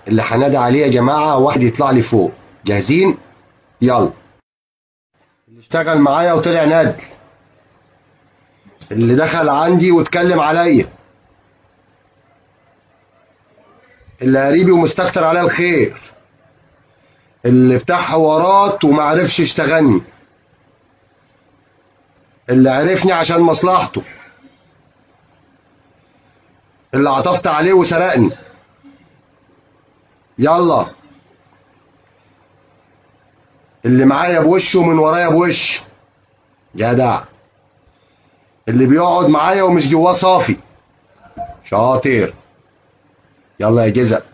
اللي هنادي عليه يا جماعة واحد يطلع لي فوق جاهزين يلا اللي اشتغل معايا وطلع ندل اللي دخل عندي واتكلم عليا اللي قريبي ومستكتر عليا الخير اللي بتاع حوارات ومعرفش يشتغلني اللي عرفني عشان مصلحته اللي عطفت عليه وسرقني يلا اللي معايا بوشه ومن ورايا بوش جدع اللي بيقعد معايا ومش جواه صافي شاطر يلا يا جزء